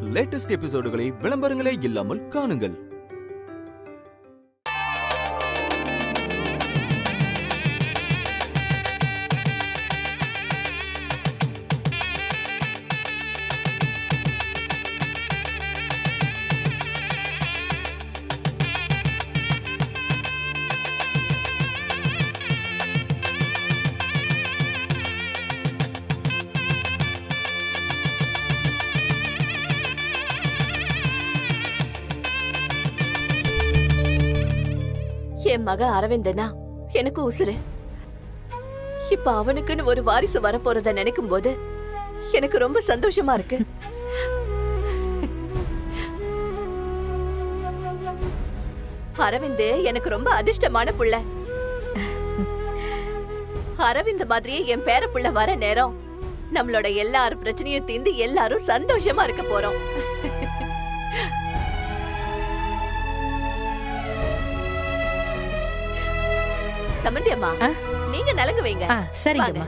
Latest எபிசோடுகளை விளம்பரங்களே இல்லாமல் காணுங்கள் என் மக அரவிந்தனா எனக்கு உசுரு இப்ப அவனுக்குன்னு ஒரு வாரிசு வரப்போறத நினைக்கும் போது எனக்கு ரொம்ப சந்தோஷமா இருக்கு அரவிந்த் எனக்கு ரொம்ப அதிர்ஷ்டமான புள்ள அரவிந்த் மாதிரியே என் பேர புள்ள வர நேரம் நம்மளோட எல்லார் பிரச்சனையும் தீர்ந்து எல்லாரும் சந்தோஷமா இருக்க போறோம் சமந்தி அம்மா ஆ? நீங்க நலங்கு வைங்க ஆ சரிங்கம்மா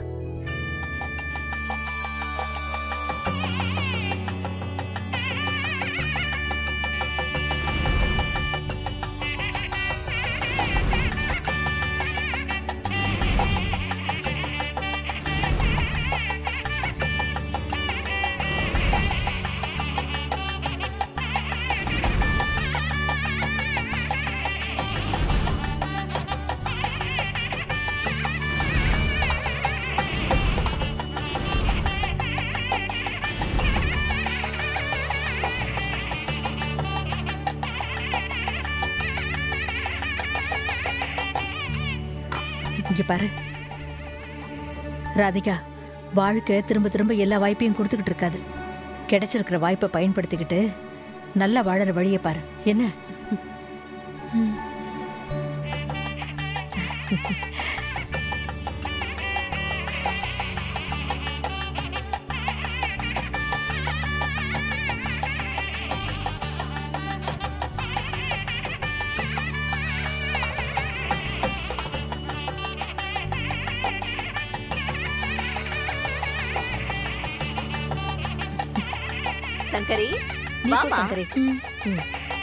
இங்க பாரு ராதிகா வாழ்க்கை திரும்ப திரும்ப எல்லா வாய்ப்பையும் கொடுத்துக்கிட்டு இருக்காது கிடைச்சிருக்கிற வாய்ப்பை பயன்படுத்திக்கிட்டு நல்லா வாழற வழியை பாரு என்ன சங்கரி நீ போ, வாமா. சங்கரி ம்.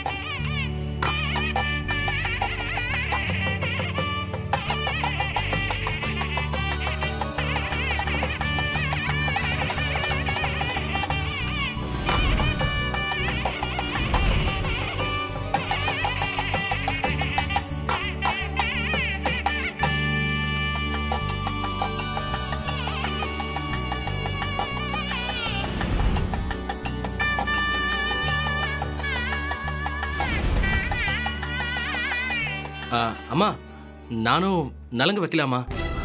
ஆ, அம்மா நானும் நலங்கு வைக்கலாமா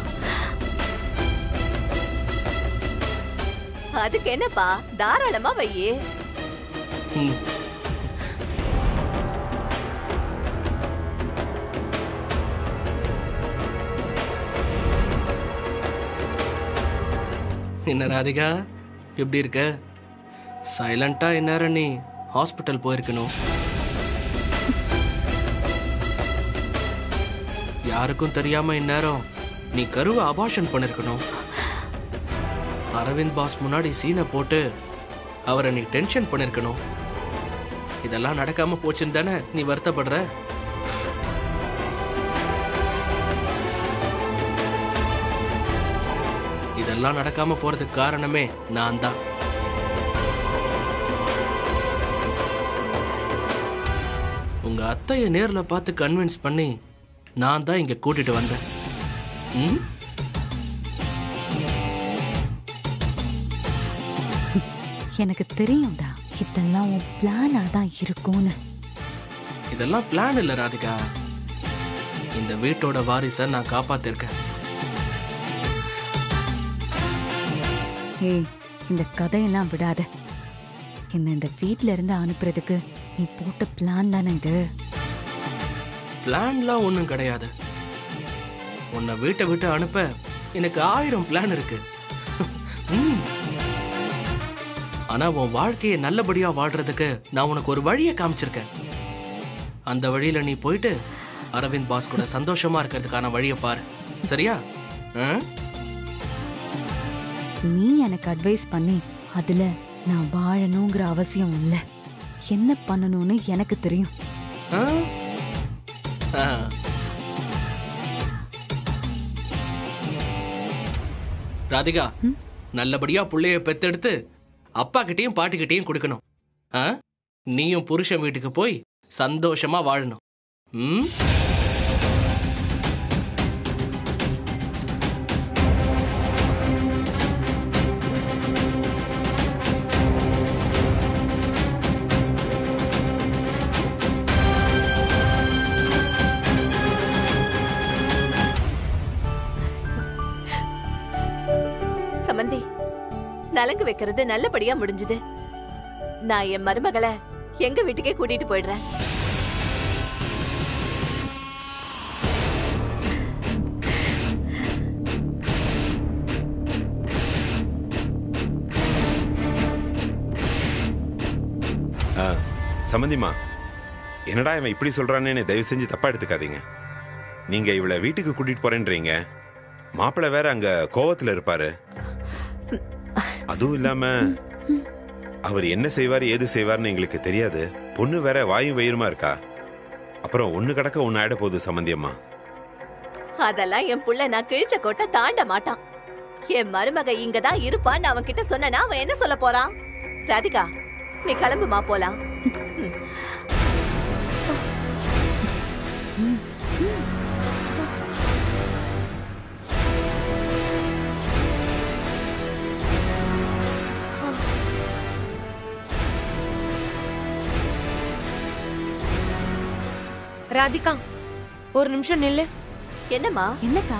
அதுக்கு என்னப்பா தாராளமா வையே ம். என்ன ராதிகா எப்படி இருக்க சைலண்டா இந்நேரம் நீ ஹாஸ்பிட்டல் போயிருக்கணும் யாருக்கும் தெரியாம இந்நேரம் நீ கருவை அபாஷன் பண்ணிருக்கணும் அரவிந்த் பாஸ் முன்னாடி சீனை போட்டு அவரை நீ டென்ஷன் பண்ணிருக்கணும் இதெல்லாம் நடக்காம போச்சுன்னு தானே நீ வருத்தப்படுற இதெல்லாம் நடக்காம போறதுக்கு காரணமே நான் தான் உங்க அத்தைய நேர்ல பார்த்து கன்வின்ஸ் பண்ணி நான் தான் இங்க கூட்டிட்டு வந்தேன் ம்? எனக்கு தெரியும்டா இதெல்லாம் உன் பிளானா தான் இருக்கும்னு இதெல்லாம் பிளான் இல்ல ராதிகா இந்த வீட்டோட வாரிசை நான் காப்பாத்திருக்கேன் ஏய் இந்த கதையெல்லாம் விடாத என்ன இந்த வீட்ல இருந்து அனுப்புறதுக்கு நீ போட்ட பிளான் தானே இது பிளான்லாம் ஒன்றும் கிடையாது உன்னை வீட்டை விட்டு அனுப்ப எனக்கு ஆயிரம் பிளான் இருக்கு ம். ஆனா உன் வாழ்க்கையை நல்லபடியா வாழ்றதுக்கு நான் உனக்கு ஒரு வழியை காமிச்சிருக்கேன் அந்த வழியில நீ போயிட்டு அரவிந்த் பாஸ் கூட சந்தோஷமா இருக்கிறதுக்கான வழியை பாரு சரியா ஆ? நீ எனக்கு அட்வைஸ் பண்ணி அதுல நான் வாழணுங்கிற அவசியம் இல்லை என்ன பண்ணணும்னு எனக்கு தெரியும் ஆ? ஆ. ராதிகா நல்லபடியா புள்ளைய பெத்தெடுத்து அப்பா கிட்டயும் பாட்டி கிட்டயும் கொடுக்கணும் ஆ? நீயும் புருஷன் வீட்டுக்கு போய் சந்தோஷமா வாழணும் ம் சமந்தி நலங்கு வைக்கிறது நல்லபடியா முடிஞ்சது நான் என் மருமகளை எங்க வீட்டுக்கே கூட்டிட்டு போயிடுறேன் ஆ சம்மந்திம்மா என்னடா இவன் இப்படி சொல்றானேன்னு தயவு செஞ்சு தப்பா எடுத்துக்காதீங்க நீங்க இவளை வீட்டுக்கு கூட்டிட்டு போறேன்றீங்க மாப்பிள்ளை வேற அங்க கோவத்துல இருப்பாரு அதுவும் இல்லாம அவர் என்ன செய்வார் ஏது செய்வார்னு எங்களுக்கு தெரியாது பொண்ணு வேற வாயும் வயிறுமா இருக்கா அப்புறம் ஒண்ணு கடக்க ஒண்ணு ஆயிட போகுது சம்மந்தியம்மா அதெல்லாம் என் புள்ள நான் கிழிச்ச கோட்டை தாண்ட மாட்டான் என் மருமக இங்கதான் இருப்பான்னு அவன் கிட்ட சொன்னா அவன் என்ன சொல்ல போறான் ராதிகா நீ கிளம்புமா போலாம் ராதிகா ஒரு நிமிஷம் நில்லு என்னம்மா என்னக்கா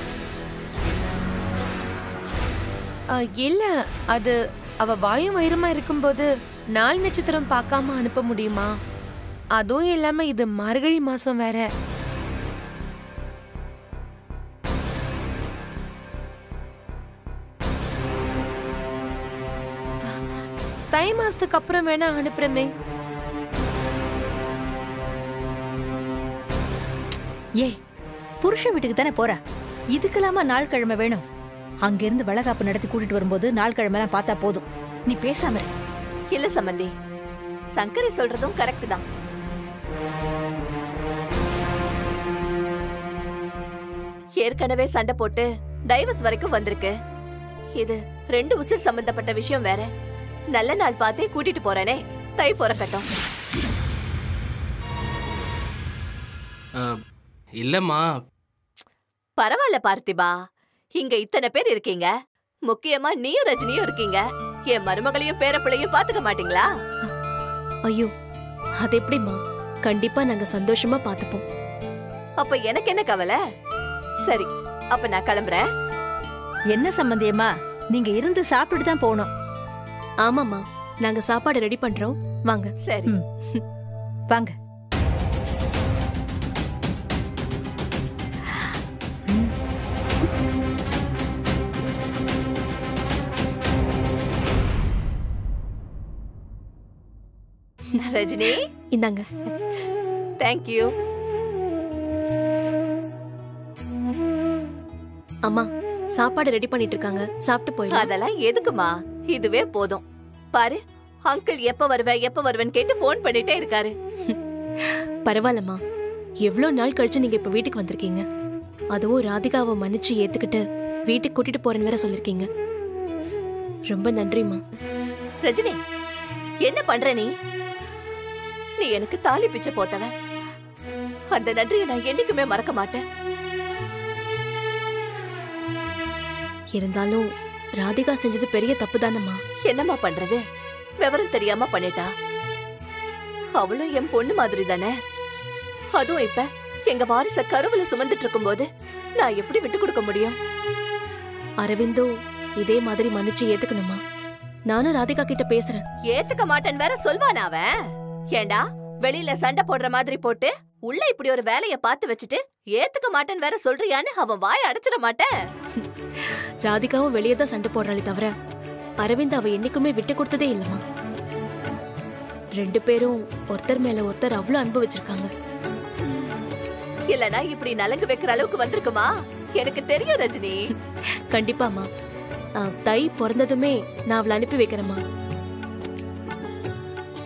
அ, இல்ல அது அவ வாயும் வயிறுமா இருக்கும்போது நாள் நட்சத்திரம் பார்க்காம அனுப்ப முடியுமா அதுவும் இல்லாம இது மார்கழி மாசம் வேற தை மாசத்துக்கு அப்புறம் வேணா அனுப்புறமே ஏய் புருஷ வீட்டுக்கு தானே போறா இதுக்கெல்லாமா நாள் கிழமை வேணும் அங்கிருந்து வளகாப்பு நடத்தி கூட்டிட்டு வரும்போது நாள் கிழமைலாம் பார்த்தா போதும் நீ பேசாம இரு. இல்ல சம்பந்தி சங்கரி சொல்றதும் கரெக்ட் தான் ஏற்கனவே சண்டை போட்டு டைவர்ஸ் வரைக்கும் வந்திருக்கு இது ரெண்டு உசிர் சம்பந்தப்பட்ட விஷயம் வேற நல்ல நாள் பார்த்தே கூட்டிட்டு போறேனே தை பிறக்கட்டும் ஆ, இல்லம்மா பரவாயில்ல பார்த்திபா இங்க இத்தனை பேர் இருக்கீங்க முக்கியமா நீயும் ரஜினியும் இருக்கீங்க என் மருமகளையும் பேரப்பிள்ளையும் பாத்துக்க மாட்டீங்களா ஐயோ அது எப்படிம்மா கண்டிப்பா நாங்க சந்தோஷமா பாத்துப்போம் அப்ப எனக்கு என்ன கவலை சரி அப்ப நான் கிளம்புறேன் என்ன சம்பந்தியம்மா நீங்க இருந்து சாப்பிட்டுட்டு தான் போகணும் ஆமாம்மா நாங்க சாப்பாடு ரெடி பண்றோம் வாங்க சரி ம். வாங்க ரஜினி இந்தாங்க தேங்க்யூ அம்மா சாப்பாடு ரெடி பண்ணிட்டு இருக்காங்க சாப்பிட்டு போயிடலாம் அதெல்லாம் எதுக்குமா இதுவே போதும் பாரு அங்கிள் எப்ப வருவ எப்ப வருவேன்னு கேட்டு ஃபோன் பண்ணிட்டே இருக்காரு பரவாயில்லம்மா எவ்வளோ நாள் கழிச்சு நீங்க இப்ப வீட்டுக்கு வந்திருக்கீங்க அதுவும் ராதிகாவை மன்னிச்சு ஏத்துக்கிட்டு வீட்டுக்கு கூட்டிட்டு போறேன்னு வேற சொல்லிருக்கீங்க ரொம்ப நன்றிம்மா ரஜினி என்ன பண்ற நீ நீ எனக்கு தாலி பிச்சை போட்டவன் அந்த நன்றியை நான் என்னைக்குமே மறக்க மாட்டேன் இருந்தாலும் ராதிகா செஞ்சது பெரிய தப்பு தானம்மா என்னம்மா பண்றது விவரம் தெரியாம பண்ணிட்டா அவளும் என் பொண்ணு மாதிரி தானே அதுவும் இப்ப எங்க வாரிச கருவுல சுமந்துட்டு இருக்கும்போது நான் எப்படி விட்டு கொடுக்க முடியும் அரவிந்தும் இதே மாதிரி மன்னிச்சு ஏத்துக்கணுமா நானும் ராதிகா கிட்ட பேசுறேன் ஏத்துக்க மாட்டேன் வேற சொல்வானா அவன் ஏண்டா வெளியில சண்டை போடுற மாதிரி போட்டு உள்ள இப்படி ஒரு வேலைய பார்த்து வச்சுட்டு ஏத்துக்க மாட்டேன் வேற சொல்றியான்னு அவன் வாய அடைச்சிட மாட்டேன் ராதிகாவும் வெளியே தான் சண்டை போடுறாளே தவிர அரவிந்த் அவ என்னைக்குமே விட்டு கொடுத்ததே இல்லம்மா ரெண்டு பேரும் ஒருத்தர் மேல ஒருத்தர் அவ்வளவு அன்பு வச்சிருக்காங்க இல்லனா இப்படி நலங்கு வைக்கிற அளவுக்கு வந்திருக்குமா எனக்கு தெரியும் ரஜினி கண்டிப்பாம்மா ஆ, தை பிறந்ததுமே நான் அவளை அனுப்பி வைக்கிறேம்மா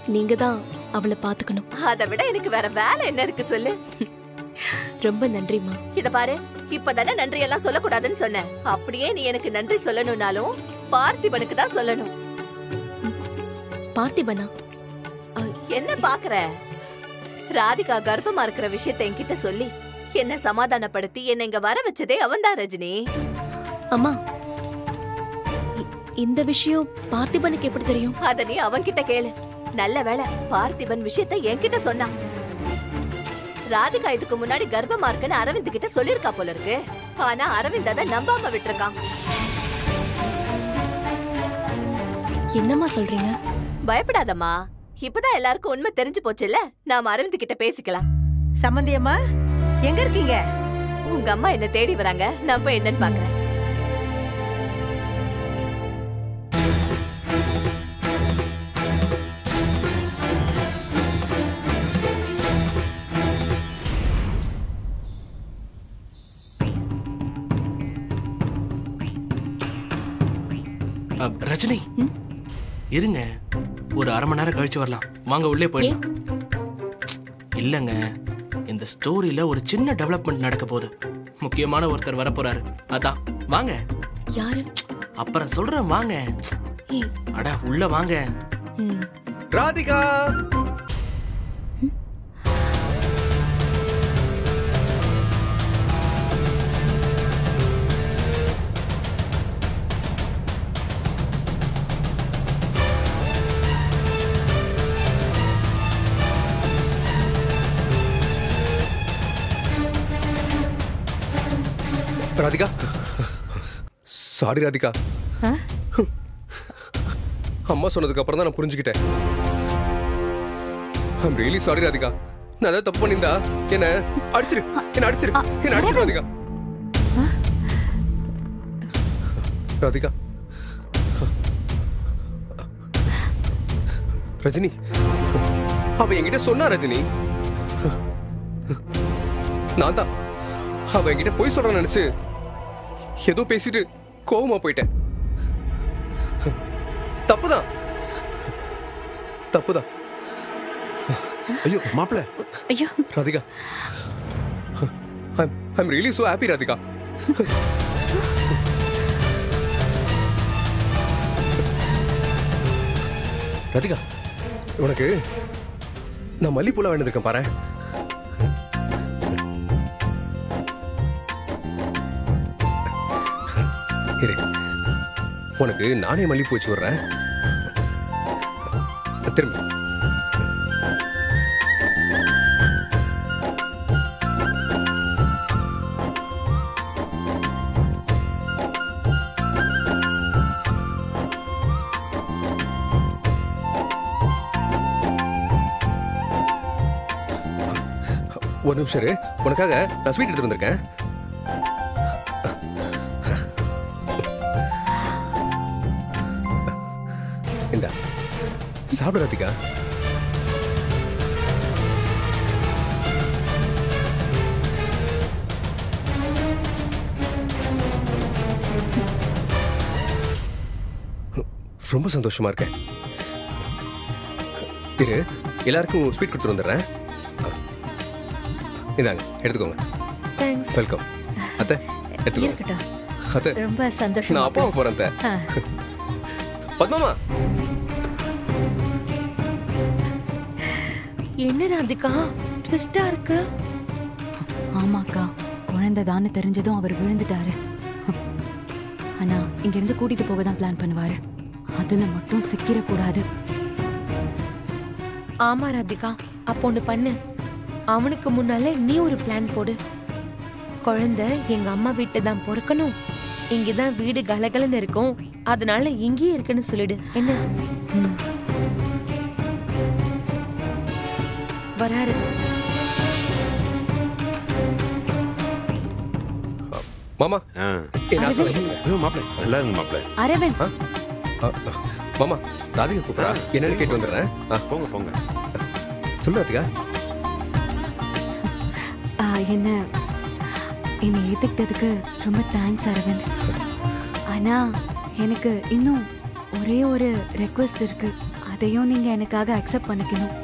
நீங்க தான் அவளை பாத்துக்கணும் அதை விட எனக்கு வேற வேலை என்ன இருக்கு சொல்லு ரொம்ப நன்றிம்மா இத பாரு இப்பதானே நன்றி எல்லாம் சொல்லக்கூடாதுன்னு சொன்னேன் அப்படியே நீ எனக்கு நன்றி சொல்லணும்னாலும் பார்த்திபனுக்கு தான் சொல்லணும் பார்த்திபனா என்ன பாக்குற ராதிகா கர்ப்பமா இருக்கிற விஷயத்தை என்கிட்ட சொல்லி என்ன சமாதானப்படுத்தி என்ன இங்க வர வச்சதே அவன்தான் ரஜினி அம்மா இ- இந்த விஷயம் பார்த்திபனுக்கு எப்படி தெரியும் அத நீ அவன்கிட்ட கேளு நல்ல வேளை பார்த்திபன் விஷயத்தை என்கிட்ட சொன்னான் ராதிகா இதுக்கு முன்னாடி கர்ப்பமா இருக்குன்னு அரவிந்த் கிட்ட சொல்லிருக்கா போல இருக்கு ஆனா அரவிந்த் அதை நம்பாம விட்டுருக்கான் என்னம்மா சொல்றீங்க பயப்படாதம்மா இப்பதான் எல்லாருக்கும் உண்மை தெரிஞ்சு போச்சுல்ல நாம அரவிந்த் கிட்ட பேசிக்கலாம் சம்மந்தி அம்மா எங்க இருக்கீங்க உங்க அம்மா என்ன தேடி வராங்க நான் போய் என்னன்னு பாக்குறேன் அ, ரஜினி இருங்க ஒரு அரை மணி நேரம் கழிச்சு வரலாம் வாங்க உள்ளே போயிடலாம் இல்லைங்க இந்த ஸ்டோரியில ஒரு சின்ன டெவலப்மெண்ட் நடக்க போகுது முக்கியமான ஒருத்தர் வரப்போறாரு அதான் வாங்க யாரு அப்புறம் சொல்றேன் வாங்க ஏய், அட உள்ள வாங்க ம். ராதிகா ராதிகா சாரி ராதிகா ஆ? அம்மா சொன்னதுக்கு அப்புறம் தான் நான் புரிஞ்சுக்கிட்டேன் ஐம் ரியலி சாரி ராதிகா நான் ஏதாவது தப்பு பண்ணியிருந்தா என்ன அடிச்சிரு என்ன அடிச்சிரு என்ன அடிச்சிரு ராதிகா ராதிகா ரஜினி அவ என்கிட்ட சொன்னா ரஜினி நான் தான் அவ என்கிட்ட போய் சொல்றான்னு நினைச்சு ஏதோ பேசிட்டு கோவமா போயிட்டேன் தப்புதான் தப்புதான் ஐயோ மாப்பிள்ள ஐயோ Radhika I'm I'm really so happy Radhika Radhika உனக்கு நான் மல்லிப்பூலாம் வேண்டியிருக்கேன் பாரு இரு உனக்கு நானே மல்லிப்பூ வச்சு விடுறேன் திரும்ப ஒரு நிமிஷம் இரு உனக்காக நான் ஸ்வீட் எடுத்து வந்திருக்கேன் இந்த சாப்பிடு ராதிகா ரொம்ப சந்தோஷமா இருக்கேன் இரு எல்லாருக்கும் ஸ்வீட் கொடுத்துட்டு வந்துடுறேன் இந்தாங்க எடுத்துக்கோங்க தேங்க்ஸ் வெல்கம் அத்தை எடுத்துக்கோங்க இருக்கட்டும் அத்தை ரொம்ப சந்தோஷம் நான் அப்பாவை போறேன் அத்தை ஆ. பத்மாமா என்ன ராதிகா ட்விஸ்டா இருக்கு ஆமாக்கா குழந்தை தானே தெரிஞ்சதும் அவர் விழுந்துட்டாரு ஆனா இங்க இருந்து கூட்டிட்டு போக தான் பிளான் பண்ணுவாரு அதுல மட்டும் சிக்கிரக்கூடாது ஆமா ராதிகா அப்போ ஒண்ணு பண்ணு அவனுக்கு முன்னால நீ ஒரு பிளான் போடு குழந்தை எங்க அம்மா வீட்டுல தான் பொறுக்கணும் இங்கதான் வீடு கலகலன்னு இருக்கும் அதனால இங்கேயே இருக்குன்னு சொல்லிடு என்ன ம். வராரு மாமா ஆ. என்ன சொல்லுங்க ஐயோ மாப்பிள்ள நல்லா இருங்க மாப்பிள்ள அரவிந்த் ஆ, ஆ. மாமா ராதிகா கூப்பிடா என்னன்னு கேட்டு வந்துடுறேன் ஆ, போங்க போங்க சொல்லு ராதிகா ஆ, என்ன என்னை ஏத்துக்கிட்டதுக்கு ரொம்ப தேங்க்ஸ் அரவிந்த் ஆனா எனக்கு இன்னும் ஒரே ஒரு ரெக்வெஸ்ட் இருக்கு அதை அதையும் நீங்க எனக்காக அக்செப்ட் பண்ணிக்கணும்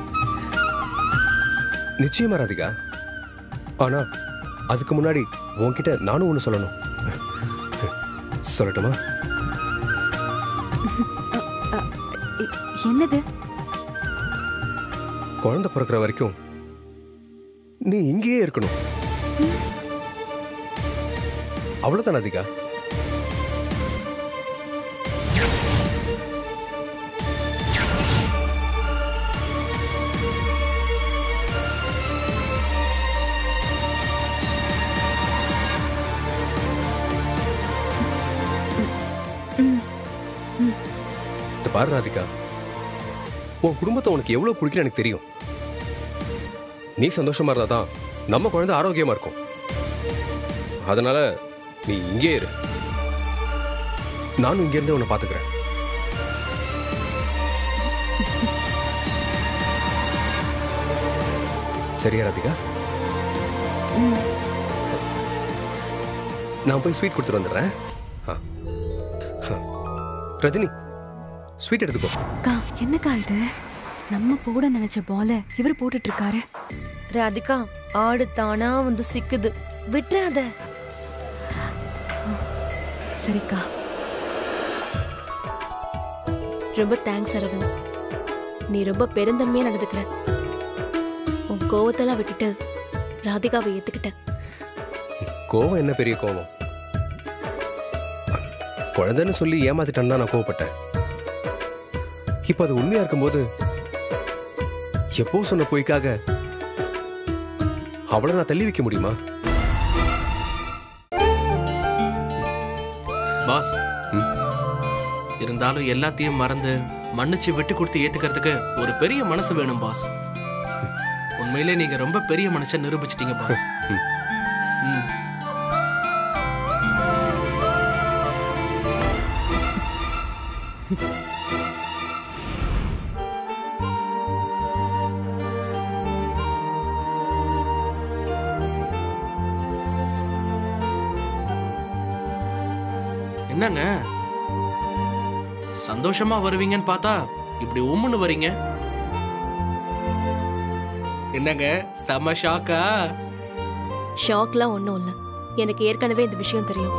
நிச்சயமா ராதிகா ஆனா அதுக்கு முன்னாடி உன்கிட்ட நானும் ஒன்று சொல்லணும் சொல்லட்டுமா எ- என்னது குழந்தை பிறக்கிற வரைக்கும் நீ இங்கேயே இருக்கணும் அவ்வளவுதான் ராதிகா இந்த பாரு ராதிகா உன் குடும்பத்தை உனக்கு எவ்வளவு பிடிக்கும் எனக்கு தெரியும் நீ சந்தோஷமா இருந்தா தான் நம்ம குழந்தை ஆரோக்கியமா இருக்கும் அதனால நீ இங்கே இரு நானும் இங்க இருந்து உன்னை பாத்துக்கிறேன் சரியா ராதிகா நான் போய் ஸ்வீட் கொடுத்துட்டு வந்துடுறேன் ஆ. ஆ. ரஜினி ஸ்வீட் எடுத்துக்கோ அக்கா என்னக்கா இது நம்ம போட நினைச்ச பால இவர் போட்டுட்டு இருக்காரு ராதிகா ஆடு தானா வந்து சிக்குது விட்டுறாத சரிக்கா ரொம்ப தேங்க்ஸ் அரவிந்த் நீ ரொம்ப பெருந்தன்மையா நடந்துக்கிற உன் கோவத்தெல்லாம் விட்டுட்டு ராதிகாவை ஏத்துக்கிட்ட கோவம் என்ன பெரிய கோவம் குழந்தைன்னு சொல்லி ஏமாத்திட்டான்னு தான் நான் கோவப்பட்டேன் இப்ப அது உண்மையா இருக்கும்போது எப்போ சொன்ன பொய்க்காக அவளை நான் தள்ளி வைக்க முடியுமா பாஸ் ம்? இருந்தாலும் எல்லாத்தையும் மறந்து மன்னிச்சு விட்டு கொடுத்து ஏத்துக்கிறதுக்கு ஒரு பெரிய மனசு வேணும் பாஸ் உண்மையிலே நீங்க ரொம்ப பெரிய மனுஷன் நிரூபிச்சிட்டீங்க பாஸ் ம். ம். என்னங்க சந்தோஷமா வருவீங்கன்னு பார்த்தா இப்படி உம்முன்னு வரீங்க என்னங்க செம ஷாக்கா ஷாக்லாம் ஒன்றும் இல்லை எனக்கு ஏற்கனவே இந்த விஷயம் தெரியும்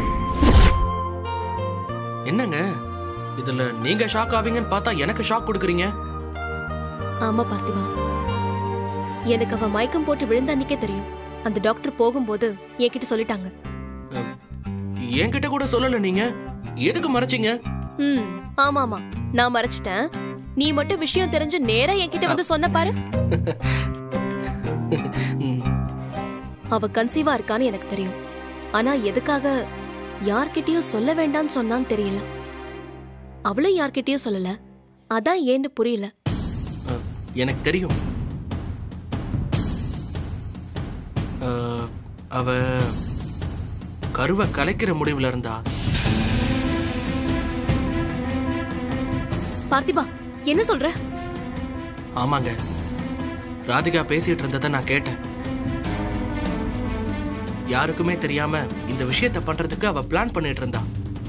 என்னங்க இதுல நீங்க ஷாக் ஆவீங்கன்னு பார்த்தா எனக்கு ஷாக் கொடுக்குறீங்க ஆமா பார்த்திமா எனக்கு அவ மயக்கம் போட்டு விழுந்த அன்னைக்கே தெரியும் அந்த டாக்டர் போகும்போது என்கிட்ட சொல்லிட்டாங்க என்கிட்ட கூட சொல்லல நீங்க எதுக்கு மறைச்சீங்க ம் ஆமா ஆமா நான் மறைச்சிட்டேன் நீ மட்டும் விஷயம் தெரிஞ்சு நேரா என்கிட்ட வந்து சொன்ன பாரு ம், அவ கன்சீவா இருக்கான்னு எனக்கு தெரியும் ஆனா எதுக்காக யார்கிட்டயும் சொல்ல வேண்டாம்னு சொன்னான்னு தெரியல அவளும் யார்கிட்டயும் சொல்லல அதான் ஏன்னு புரியல அஹ், எனக்கு தெரியும் அஹ், அவ கருவை கலைக்கிற முடிவுல இருந்தா பார்த்திபா என்ன சொல்ற ஆமாங்க ராதிகா பேசிட்டு இருந்ததை நான் கேட்டேன் யாருக்குமே தெரியாம இந்த விஷயத்தை பண்றதுக்கு அவ பிளான் பண்ணிட்டு இருந்தா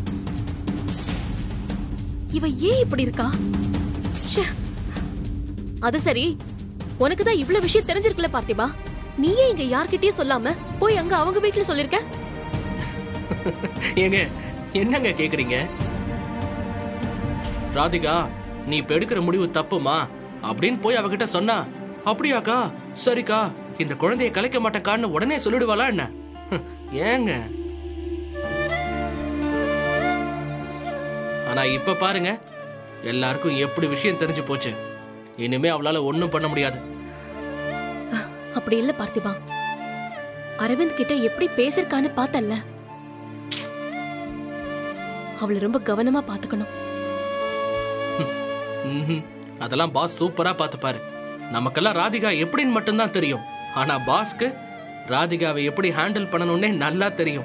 இவ ஏன் இப்படி இருக்கா ச்சே. அது சரி உனக்கு தான் இவ்வளவு விஷயம் தெரிஞ்சிருக்குல பார்த்திபா நீ ஏன் இங்க யார்கிட்டயும் சொல்லாம போய் அங்க அவங்க வீட்டுல சொல்லிருக்க ஏங்க என்னங்க கேக்குறீங்க ராதிகா நீ இப்ப எடுக்கிற முடிவு தப்புமா அப்படின்னு போய் அவகிட்ட சொன்னா அப்படியாக்கா சரிக்கா இந்த குழந்தைய கலைக்க மாட்டேக்கான்னு உடனே சொல்லிடுவாளா என்ன ஹம், ஏங்க ஆனா இப்ப பாருங்க எல்லாருக்கும் எப்படி விஷயம் தெரிஞ்சு போச்சு இனிமே அவளால ஒண்ணும் பண்ண முடியாது அப்படி இல்ல பார்த்திபா அரவிந்த் கிட்ட எப்படி பேசிருக்கான்னு பார்த்தல்ல அவளை ரொம்ப கவனமா பாத்துக்கணும் ம்ஹும். அதெல்லாம் பாஸ் சூப்பரா பார்த்துப்பாரு நமக்கெல்லாம் ராதிகா எப்படின்னு மட்டும்தான் தெரியும் ஆனா பாஸ்க்கு ராதிகாவை எப்படி ஹேண்டில் பண்ணணும்னே நல்லா தெரியும்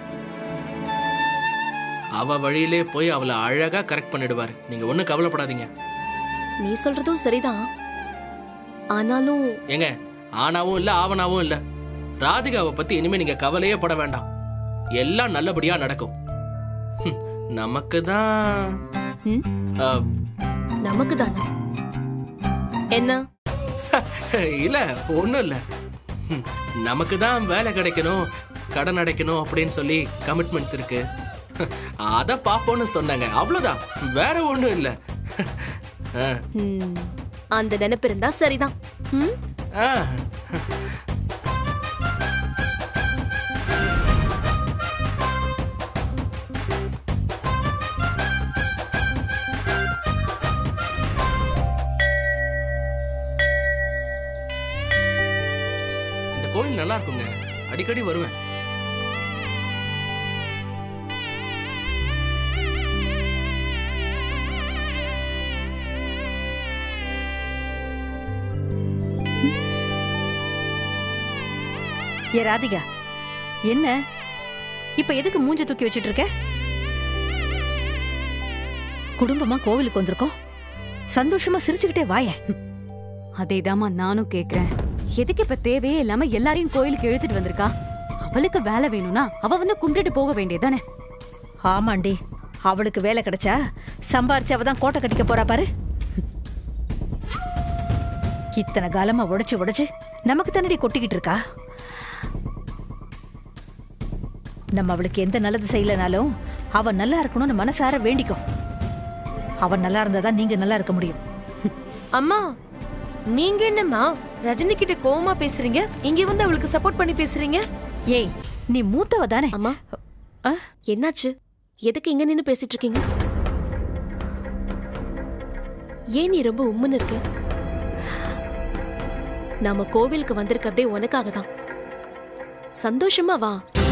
அவ வழியிலே போய் அவளை அழகா கரெக்ட் பண்ணிடுவாரு நீங்க ஒண்ணும் கவலைப்படாதீங்க நீ சொல்றதும் சரிதான் ஆனாலும் ஏங்க ஆனாவும் இல்ல ஆவனாவும் இல்ல ராதிகாவை பத்தி இனிமே நீங்க கவலையே பட வேண்டாம் எல்லாம் நல்லபடியா நடக்கும் ஹம், நமக்கு தான் ம்? அஹ், நமக்கு தானா என்ன இல்ல ஒண்ணும் இல்ல ஹம், நமக்கு தான் வேலை கிடைக்கணும் கடன் அடைக்கணும் அப்படின்னு சொல்லி கமிட்மெண்ட்ஸ் இருக்கு அத பாப்போம்னு சொன்னாங்க அவ்வளவுதான் வேற ஒண்ணும் இல்ல ஆ, ம், அந்த நினைப்பு இருந்தா சரிதான் ம் ஆ. இந்த கோயில் நல்லா இருக்குங்க அடிக்கடி வருவேன் ஏ ராதிகா என்ன இப்ப எதுக்கு மூஞ்ச தூக்கி வச்சிட்டு இருக்க குடும்பமா கோவிலுக்கு வந்திருக்கோம் சந்தோஷமா சிரிச்சுக்கிட்டே வாயேன் அதேதாம்மா நானும் கேக்குறேன் எதுக்கு இப்ப தேவையே இல்லாம எல்லாரையும் கோயிலுக்கு இழுத்துட்டு வந்திருக்கா அவளுக்கு வேலை வேணும்னா அவ வந்து கும்பிட்டுட்டு போக வேண்டியதானே ஆமாண்டி அவளுக்கு வேலை கிடைச்சா சம்பாரிச்சு அவ தான் கோட்டை கட்டிக்க போறா பாரு இத்தனை காலமா உடைச்சு உடைச்சு நமக்கு தானடி கொட்டிக்கிட்டு இருக்கா நம்ம அவளுக்கு எந்த நல்லது செய்யலனாலும் அவ நல்லா இருக்கணும்னு மனசார வேண்டிக்கும் அவ நல்லா இருந்தாதான் நீங்க நல்லா இருக்க முடியும் அம்மா நீங்க என்னம்மா ரஜினி கிட்ட கோவமா பேசுறீங்க இங்க வந்து அவளுக்கு சப்போர்ட் பண்ணி பேசுறீங்க ஏய் நீ மூத்தவ தானே அம்மா ஆ? என்னாச்சு எதுக்கு இங்க நின்னு பேசிட்டு இருக்கீங்க ஏன் நீ ரொம்ப உம்முன்னு இருக்க நாம கோவிலுக்கு வந்திருக்கிறதே உனக்காக தான் சந்தோஷமா வா